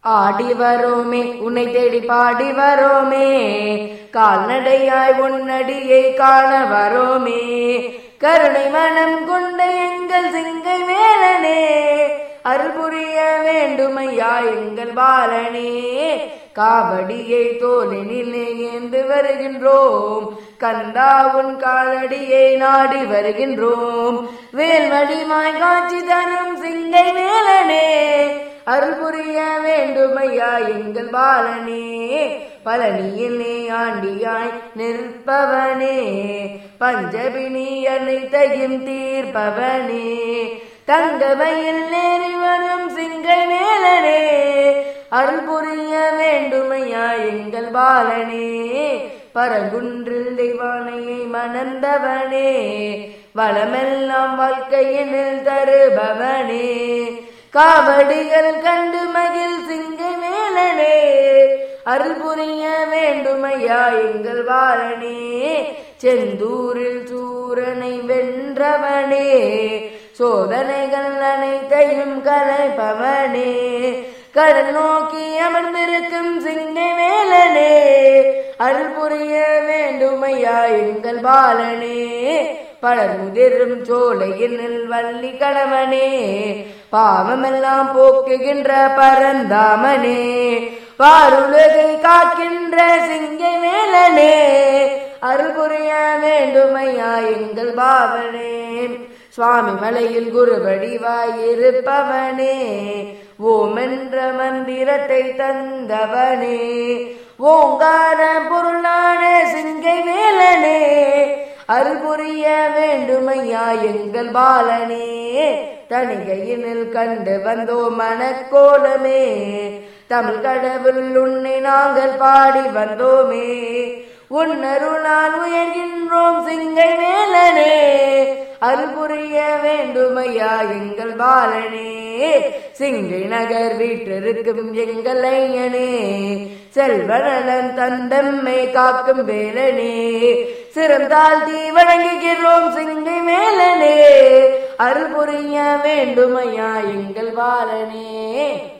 ஆடி வரோமே உன்னை தேடி பாடி வரோமே கால்நடையாய் உன்னடியை காண வரோமே கருணை மனம் கொண்ட எங்கள் சிங்கை வேலனே அருள் புரிய வேண்டுமையா எங்கள் பாலனே காவடியை தோலினிலே ஏந்து வருகின்றோம் கந்தா உன் காலடியை நாடி வருகின்றோம் வேல்வடிமாய் காட்சி தரும் சிங்கை வேலனே அருள் புரிய வேண்டுமையா எங்கள் பாலனே பழனியிலே ஆண்டியாய் நிற்பவனே பஞ்சபினி அனைத்தையும் தீர்ப்பவனே தங்கமையில் நேரி வரும் சிங்கை மேலனே அருள் புரிய வேண்டுமையா எங்கள் பாலனே பரகுன்றில் தெய்வானையை மணந்தவனே வளமெல்லாம் வாழ்க்கையினில் தருபவனே காவடிகள் கண்டு மகிழ் சிங்கை மேலனே அருள் புரிய வேண்டுமையா எங்கள் பாலனே செந்தூரில் சூரனை வென்றவனே சோதனைகள் அனைத்தையும் கலைப்பவனே கடல் நோக்கி அமர்ந்திருக்கும் சிங்கை மேலனே அருள் புரிய வேண்டுமையா எங்கள் பாலனே பலர் முதிரும் சோலையில் வள்ளி கணவனே பாவமெல்லாம் போக்குகின்ற பரந்தாமனே வாருலகை காக்கின்ற சிங்கை மேலனே அருள் புரிய வேண்டுமையா எங்கள் பாவனே சுவாமி மலையில் குருபடிவாயிருப்பவனே ஓமென்ற மந்திரத்தை தந்தவனே ஓங்கார பொருளான சிங்கை வேலனே அருள் புரிய வேண்டுமையா எங்கள் பாலனே தனிகையினில் கண்டு வந்தோ மனக்கோலமே தமிழ் கடவுள் உன்னை நாங்கள் பாடி வந்தோமே உன்னருளால் உயர்கின்றோம் சிங்கை மேலனே அருள் புரிய வேண்டுமையா எங்கள் பாலனே சிங்கை நகர் வீட்டிருக்கும் எங்கள் ஐயனே செல்வநலன் தந்தம்மை காக்கும் வேலனே சிறம் தாழ்த்தி வணங்குகிறோம் சிங்கை மேலனே அருள் புரிய வேண்டுமையா எங்கள் பாலனே